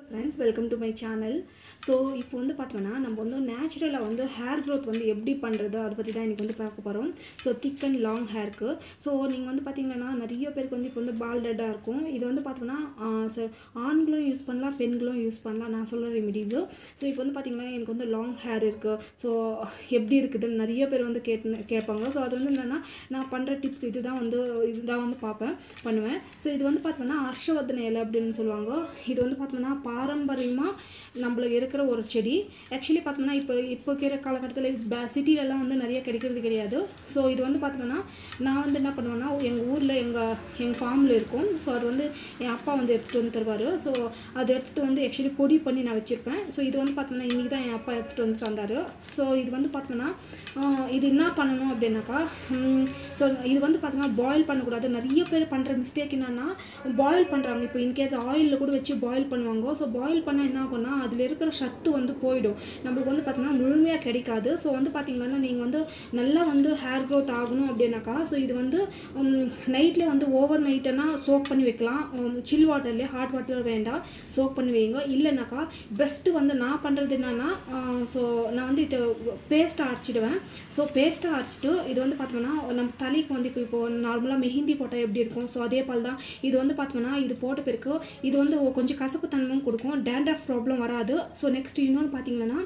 friends welcome to my channel so இப்போ வந்து பார்த்தோம்னா நம்ம வந்து நேச்சுரலாக வந்து ஹேர் க்ரோத் வந்து எப்படி பண்ணுறது அதை பற்றி தான் இன்றைக்கி வந்து பார்க்க போகிறோம் ஸோ திக் அண்ட் லாங் ஹேருக்கு ஸோ நீங்கள் வந்து பார்த்தீங்கன்னா நிறைய பேருக்கு வந்து இப்போ வந்து பால்டடாக இருக்கும் இது வந்து பார்த்தோம்னா ச- ஆண்களும் யூஸ் பண்ணலாம் பெண்களும் யூஸ் பண்ணலாம் நான் சொல்கிற ரெமிடிஸு ஸோ இப்போ வந்து பார்த்தீங்கன்னா எனக்கு வந்து லாங் ஹேர் இருக்குது ஸோ எப்படி இருக்குதுன்னு நிறைய பேர் வந்து கேட்டு கேட்பாங்க ஸோ அது வந்து என்னென்னா நான் பண்ணுற டிப்ஸ் இதுதான் வந்து இதுதான் வந்து பார்ப்பேன் பண்ணுவேன் ஸோ இது வந்து பார்த்தோம்னா ஹர்ஷவர்தன இலை அப்படின்னு சொல்லுவாங்க இது வந்து பார்த்தோம்னா பாரம்பரியமாக நம்மளுக்கு இருக்கிற ஒரு செடி ஆக்சுவலி பார்த்தோம்னா இப்போ இப்போ இருக்கிற காலகட்டத்தில் சிட்டிலலாம் வந்து நிறைய கிடைக்கிறது கிடையாது ஸோ இது வந்து பார்த்தோம்னா நான் வந்து என்ன பண்ணுவேன்னா எங்கள் ஊரில் எங்கள் எங்கள் ஃபார்மில் இருக்கும் ஸோ அது வந்து என் அப்பா வந்து எடுத்துகிட்டு வந்து தருவார் ஸோ அது எடுத்துகிட்டு வந்து ஆக்சுவலி பொடி பண்ணி நான் வச்சுருப்பேன் ஸோ இது வந்து பார்த்தோம்னா இன்றைக்கி தான் என் அப்பா எடுத்துகிட்டு வந்து தந்தார் ஸோ இது வந்து பார்த்தோம்னா ஆஹ், இது என்ன பண்ணணும் அப்படின்னாக்கா ஸோ இது வந்து பார்த்தோம்னா பாயில் பண்ணக்கூடாது நிறைய பேர் பண்ணுற மிஸ்டேக் என்னன்னா பாயில் பண்ணுறாங்க இப்போ இன்கேஸ் ஆயிலில் கூட வச்சு பாயில் பண்ணுவாங்க ஸோ பாயில் பண்ணால் என்ன ஆகும்னா அதில் இருக்கிற சத்து வந்து போயிடும் நம்மளுக்கு வந்து பார்த்தோம்னா முழுமையாக கிடைக்காது ஸோ வந்து பார்த்தீங்கன்னா நீங்கள் வந்து நல்லா வந்து ஹேர் க்ரோத் ஆகணும் அப்படின்னாக்கா ஸோ இது வந்து நைட்டில் வந்து ஓவர் நைட்டுனா சோக் பண்ணி வைக்கலாம் சில் வாட்டர்லேயே ஹாட் வாட்டர் வேண்டாம் சோக் பண்ணி வைங்க இல்லைனாக்கா பெஸ்ட்டு வந்து நான் பண்ணுறது என்னன்னா ஸோ நான் வந்து இது பேஸ்ட்டாக அரைச்சிடுவேன் ஸோ பேஸ்ட்டாக அரைச்சிட்டு இது வந்து பார்த்தோம்னா நம்ம தலைக்கு வந்து இப்போ இப்போ நார்மலாக மெஹந்தி போட்டால் எப்படி இருக்கும் ஸோ அதே போல் தான் இது வந்து பார்த்தோம்னா இது போட்ட பிறகு இது வந்து கொஞ்சம் கசப்பு தன்மையும் கொடுக்கும் டேண்ட்ரஃப் ப்ராப்ளம் வராது ஸோ நெக்ஸ்ட் இன்னொன்று பார்த்தீங்கன்னா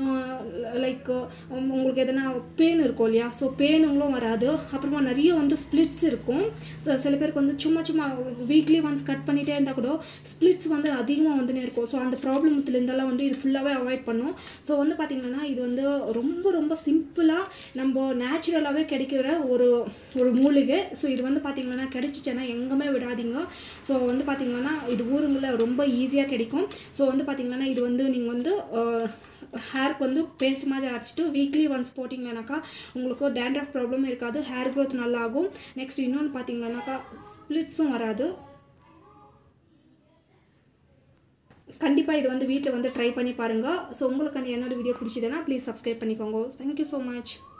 லைக் உங்களுக்கு எதனா பெயின் இருக்கும் இல்லையா ஸோ பெயினுங்களும் வராது அப்புறமா நிறைய வந்து ஸ்ப்ளிட்ஸ் இருக்கும் ஸோ சில பேருக்கு வந்து சும்மா சும்மா வீக்லி ஒன்ஸ் கட் பண்ணிகிட்டே இருந்தால் கூட ஸ்ப்ளிட்ஸ் வந்து அதிகமாக வந்துனே இருக்கும் ஸோ அந்த ப்ராப்ளத்துலேருந்தெல்லாம் வந்து இது ஃபுல்லாகவே அவாய்ட் பண்ணும் ஸோ வந்து பார்த்திங்கன்னா இது வந்து ரொம்ப ரொம்ப சிம்பிளாக நம்ம நேச்சுரலாகவே கிடைக்கிற ஒரு ஒரு மூலிகை ஸோ இது வந்து பார்த்திங்கன்னா கிடைச்சிச்சுன்னா எங்கேயுமே விடாதீங்க ஸோ வந்து பார்த்திங்கன்னா இது ஊருங்கள ரொம்ப ஈஸியாக கிடைக்கும் ஸோ வந்து பார்த்திங்கன்னா இது வந்து நீங்கள் வந்து ஹேருக்கு வந்து பேஸ்ட் மாதிரி அரைச்சிட்டு வீக்லி ஒன்ஸ் போட்டிங்கன்னாக்கா உங்களுக்கு டேண்ட்ரஃப் ப்ராப்ளம் இருக்காது ஹேர் க்ரோத் நல்லாகும் நெக்ஸ்ட் இன்னொன்று பார்த்தீங்கன்னாக்கா ஸ்ப்ளிட்ஸும் வராது கண்டிப்பாக இது வந்து வீட்டில் வந்து ட்ரை பண்ணி பாருங்கள் ஸோ உங்களுக்கு என்னோட வீடியோ பிடிச்சதுன்னா ப்ளீஸ் சப்ஸ்கிரைப் பண்ணிக்கோங்க தேங்க்யூ ஸோ மச்